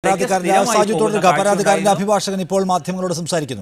പരാതിക്കാരന്റെ സ്ഥിരമായി സാജു പോകുന്ന തുടരുക പരാതിക്കാരന്റെ കാഴ്ചയുണ്ടായിരുന്നു. അഭിഭാഷകൻ ഇപ്പോൾ മാധ്യമങ്ങളോട് സംസാരിക്കുന്നു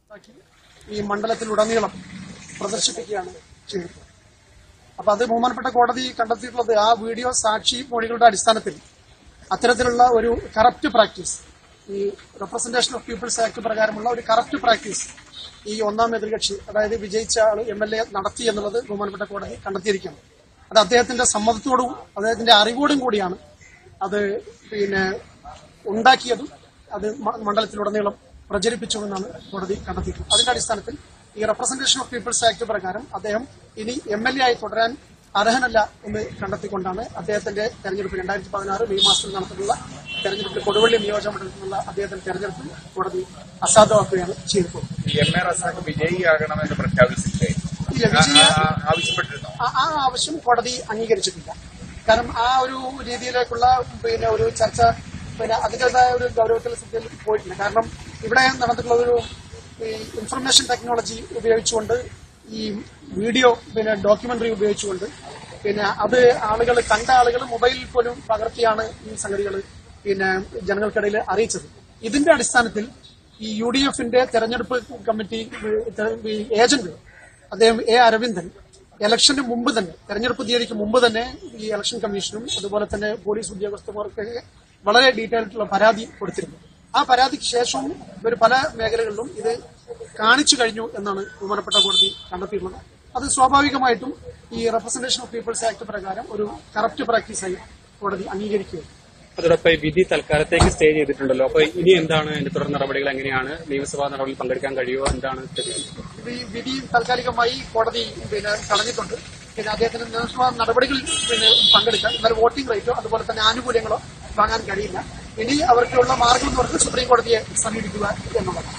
ഈ മണ്ഡലത്തിലുടനീളം പ്രദർശിപ്പിക്കുകയാണ് ചെയ്തത് അപ്പൊ അത് ബഹുമാനപ്പെട്ട കോടതി കണ്ടെത്തിയിട്ടുള്ളത് ആ വീഡിയോ സാക്ഷി മൊഴികളുടെ അടിസ്ഥാനത്തിൽ അത്തരത്തിലുള്ള ഒരു കറപ്റ്റ് പ്രാക്ടീസ് ഈ റെപ്രസെന്റേഷൻ ഓഫ് പീപ്പിൾസ് ആക്ട് പ്രകാരമുള്ള ഒരു കറപ്റ്റ് പ്രാക്ടീസ് ഈ ഒന്നാം എതിർകക്ഷി അതായത് വിജയിച്ച ആൾ എം എൽ എ നടത്തി എന്നുള്ളത് ബഹുമാനപ്പെട്ട കോടതി കണ്ടെത്തിയിരിക്കുകയാണ് അത് അദ്ദേഹത്തിന്റെ സമ്മതത്തോടും അദ്ദേഹത്തിന്റെ അറിവോടും കൂടിയാണ് അത് പിന്നെ ഉണ്ടാക്കിയതും അത് മ- മണ്ഡലത്തിലുടനീളം പ്രചരിപ്പിച്ചുവെന്നാണ് കോടതി കണ്ടെത്തിയിട്ടുള്ളത് അതിന്റെ അടിസ്ഥാനത്തിൽ ഈ റെപ്രസെന്റേഷൻ ഓഫ് പീപ്പിൾസ് ആക്ട് പ്രകാരം അദ്ദേഹം ഇനി എം എൽ എ ആയി തുടരാൻ അർഹനല്ല എന്ന് കണ്ടെത്തിക്കൊണ്ടാണ് അദ്ദേഹത്തിന്റെ തെരഞ്ഞെടുപ്പ് രണ്ടായിരത്തി പതിനാറ് മെയ് മാസത്തിൽ നടത്തിയിട്ടുള്ള തെരഞ്ഞെടുപ്പിൽ കൊടുവള്ളി നിയോജകമണ്ഡലത്തിലുള്ള അദ്ദേഹത്തിന്റെ തെരഞ്ഞെടുപ്പ് കോടതി അസാധുവാക്കുകയാണ് ചെയ്തിട്ടുള്ളത് ഈ എം എ റസാഖ് വിജയിയാകണമെന്ന് പ്രഖ്യാപിച്ചില്ലേ ഇല്ല, വിജയ- ആ- ആ- ആവശ്യപ്പെട്ടിരുന്നോ ആ- ആ ആവശ്യം കോടതി അംഗീകരിച്ചിട്ടില്ല കാരണം ആ ഒരു രീതിയിലേക്കുള്ള പിന്നെ ഒരു ചർച്ച പിന്നെ അതിൻ്റെതായ ഒരു ഗൗരവത്തിൽ ശ്രദ്ധയിൽ പോയിട്ടില്ല കാരണം ഇവിടെ നടന്നിട്ടുള്ള ഒരു ഈ ഇൻഫർമേഷൻ ടെക്നോളജി ഉപയോഗിച്ചുകൊണ്ട് ഈ വീഡിയോ പിന്നെ ഡോക്യുമെന്ററി ഉപയോഗിച്ചുകൊണ്ട് പിന്നെ അത് ആളുകൾ കണ്ട ആളുകൾ മൊബൈലിൽ പോലും പകർത്തിയാണ് ഈ സംഗതികൾ പിന്നെ ജനങ്ങൾക്കിടയിൽ അറിയിച്ചത് ഇതിന്റെ അടിസ്ഥാനത്തിൽ ഈ യു ഡി എഫിന്റെ തെരഞ്ഞെടുപ്പ് കമ്മിറ്റി ഈ ഏജന്റ് അദ്ദേഹം എ അരവിന്ദൻ ഇലക്ഷന് മുമ്പ് തന്നെ തെരഞ്ഞെടുപ്പ് തീയതിക്ക് മുമ്പ് തന്നെ ഈ ഇലക്ഷൻ കമ്മീഷനും അതുപോലെ തന്നെ പോലീസ് ഉദ്യോഗസ്ഥന്മാർക്കൊക്കെ വളരെ ഡീറ്റെയിൽ ആയിട്ടുള്ള പരാതി കൊടുത്തിരുന്നു ആ പരാതിക്ക് ശേഷവും ഇവർ പല മേഖലകളിലും ഇത് കാണിച്ചു കഴിഞ്ഞു എന്നാണ് ബഹുമാനപ്പെട്ട കോടതി കണ്ടെത്തിയിട്ടുള്ളത് അത് സ്വാഭാവികമായിട്ടും ഈ റെപ്രസെന്റേഷൻ ഓഫ് പീപ്പിൾസ് ആക്ട് പ്രകാരം ഒരു കറപ്റ്റ് പ്രാക്ടീസായി കോടതി അംഗീകരിക്കുകയും അതോടൊപ്പം ഈ വിധി തൽക്കാലത്തേക്ക് സ്റ്റേ ചെയ്തിട്ടുണ്ടല്ലോ അപ്പൊ ഇനി എന്താണ് അതിന്റെ തുടർ നടപടികൾ എങ്ങനെയാണ് നിയമസഭാ നടപടിയിൽ പങ്കെടുക്കാൻ കഴിയുമോ എന്താണ് സ്ഥിതി? ഇത് ഈ വിധി താൽക്കാലികമായി കോടതി പിന്നെ തടഞ്ഞിട്ടുണ്ട് പിന്നെ അദ്ദേഹത്തിന് നിയമസഭാ നടപടികളിൽ പിന്നെ പങ്കെടുക്കാൻ എന്നാൽ വോട്ടിംഗ് റേറ്റോ അതുപോലെ തന്നെ ആനുകൂല്യങ്ങളോ വാങ്ങാൻ കഴിയില്ല ഇനി അവർക്കുള്ള മാർഗം എന്ന് പറഞ്ഞത് സുപ്രീം കോടതിയെ സമീപിക്കുക എന്നുള്ളതാണ്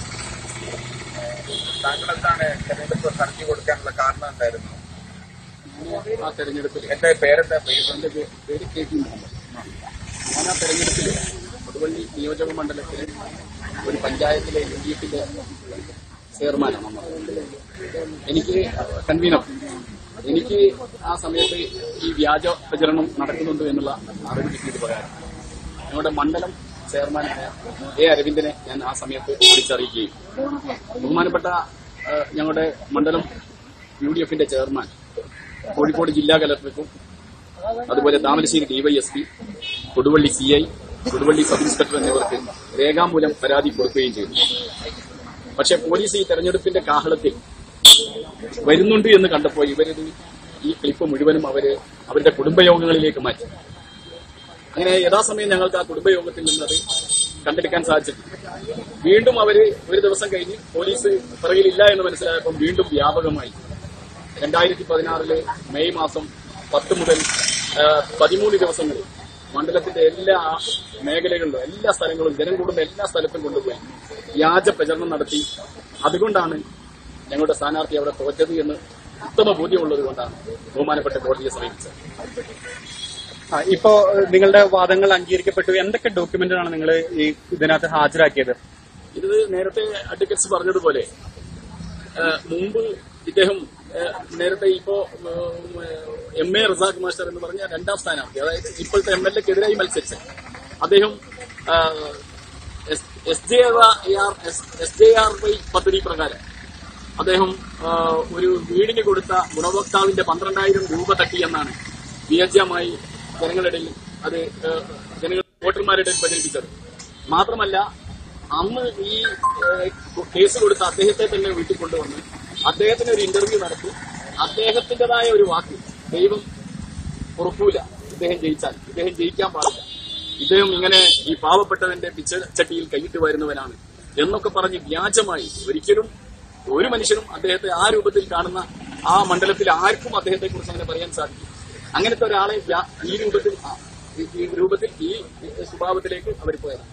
താങ്കൾ എന്താണ് തെരഞ്ഞെടുപ്പ് ഹർജി കൊടുക്കാനുള്ള കാരണം എന്തായിരുന്നു ആ തെരഞ്ഞെടുപ്പിൽ എന്റെ പേരെന്താ പേര് എന്റെ പേ- പേര് കെ ടി മുഹമ്മദ് ഞാൻ ആ തെരഞ്ഞെടുപ്പിൽ കൊടുവള്ളി നിയോജക മണ്ഡലത്തിലെ ഒരു പഞ്ചായത്തിലെ യു ഡി എഫിന്റെ ചെയർമാനാണ് നമ്മൾ. എനിക്ക് കൺവീനർ എനിക്ക് ആ സമയത്ത് ഈ വ്യാജ പ്രചരണം നടക്കുന്നുണ്ട് എന്നുള്ള അറിവ് കിട്ടിയത് പ്രകാരം ഞങ്ങളുടെ മണ്ഡലം ചെയർമാനായ എ അരവിന്ദനെ ഞാൻ ആ സമയത്ത് വിളിച്ചറിയിക്കുകയും ബഹുമാനപ്പെട്ട ആ, ഞങ്ങളുടെ മണ്ഡലം യു ഡി എഫിന്റെ ചെയർമാൻ കോഴിക്കോട് ജില്ലാ കലക്ടർക്കും അതുപോലെ Thamarassery DYSP Koduvally C I Koduvally sub inspector എന്നിവർക്ക് രേഖാമൂലം പരാതി കൊടുക്കുകയും ചെയ്തു പക്ഷെ പോലീസ് ഈ തെരഞ്ഞെടുപ്പിന്റെ കാഹളത്തിൽ വരുന്നുണ്ട് എന്ന് കണ്ടപ്പോൾ ഇവരിത് ഈ ക്ലിപ്പ് മുഴുവനും അവര് അവരുടെ കുടുംബയോഗങ്ങളിലേക്ക് മാറ്റി അങ്ങനെ യഥാസമയം ഞങ്ങൾക്ക് ആ കുടുംബയോഗത്തിൽ നിന്നത് കണ്ടെടുക്കാൻ സാധിച്ചിട്ടുണ്ട് വീണ്ടും അവര് ഒരു ദിവസം കഴിഞ്ഞ് പോലീസ് പിറകിലില്ല എന്ന് മനസ്സിലായപ്പോൾ വീണ്ടും വ്യാപകമായി രണ്ടായിരത്തി പതിനാറിലെ മെയ് മാസം പത്ത് മുതൽ ആ, പതിമൂന്ന് ദിവസങ്ങളിൽ മണ്ഡലത്തിന്റെ എല്ലാ മേഖലകളിലും എല്ലാ സ്ഥലങ്ങളും ജനം കൂടുന്ന എല്ലാ സ്ഥലത്തും കൊണ്ടുപോയി വ്യാജ പ്രചരണം നടത്തി അതുകൊണ്ടാണ് ഞങ്ങളുടെ സ്ഥാനാർത്ഥി അവിടെ തോറ്റത് എന്ന് ഉത്തമ ബോധ്യമുള്ളത് കൊണ്ടാണ് ബഹുമാനപ്പെട്ട കോടതിയെ സമീപിച്ചത് ആ, ഇപ്പോ ഏഹ്, നിങ്ങളുടെ വാദങ്ങൾ അംഗീകരിക്കപ്പെട്ടു എന്തൊക്കെ ഡോക്യുമെന്റാണ് നിങ്ങൾ ഈ ഇതിനകത്ത് ഹാജരാക്കിയത് ഇത് നേരത്തെ അഡ്വക്കേറ്റ്സ് പറഞ്ഞതുപോലെ ആ, മുമ്പ് ഇദ്ദേഹം ആ, നേരത്തെ ഇപ്പോ എം എ റസാഖ് മാസ്റ്റർ എന്ന് പറഞ്ഞ രണ്ടാം സ്ഥാനാർത്ഥി അതായത് ഇപ്പോഴത്തെ എം എൽ എക്കെതിരായി മത്സരിച്ച അദ്ദേഹം S J R S J R Y പദ്ധതി പ്രകാരം അദ്ദേഹം ആ, ഒരു വീടിന് കൊടുത്ത ഗുണഭോക്താവിന്റെ പന്ത്രണ്ടായിരം രൂപ തട്ടിയെന്നാണ് വ്യാജ്യമായി ജനങ്ങളിടയിൽ അത് ആ, ജനങ്ങൾ വോട്ടർമാരുടെ ഇടയിൽ പ്രചരിപ്പിച്ചത് മാത്രമല്ല അന്ന് ഈ ഏഹ്, കേസ് കൊടുത്ത അദ്ദേഹത്തെ തന്നെ വീട്ടിൽ കൊണ്ടുവന്ന് അദ്ദേഹത്തിന് ഒരു ഇന്റർവ്യൂ നടത്തി അദ്ദേഹത്തിന്റേതായ ഒരു വാക്ക് ദൈവം ഉറപ്പൂല ഇദ്ദേഹം ജയിച്ചാൽ ഇദ്ദേഹം ജയിക്കാൻ പാടില്ല ഇദ്ദേഹം ഇങ്ങനെ ഈ പാവപ്പെട്ടവന്റെ പിച്ചച്ചട്ടിയിൽ കൈയിട്ട് വരുന്നവനാണ് എന്നൊക്കെ പറഞ്ഞ് വ്യാജമായി ഒരിക്കലും ഒരു മനുഷ്യനും അദ്ദേഹത്തെ ആ രൂപത്തിൽ കാണുന്ന ആ മണ്ഡലത്തിൽ ആർക്കും അദ്ദേഹത്തെ കുറിച്ച് അങ്ങനെ പറയാൻ സാധിക്കും അങ്ങനത്തെ ഒരാളെ വ്യാ- ഈ രൂപത്തിൽ ആ, ഈ- ഈ രൂപത്തിൽ ഈ സ്വഭാവത്തിലേക്ക് അവർ പോയത്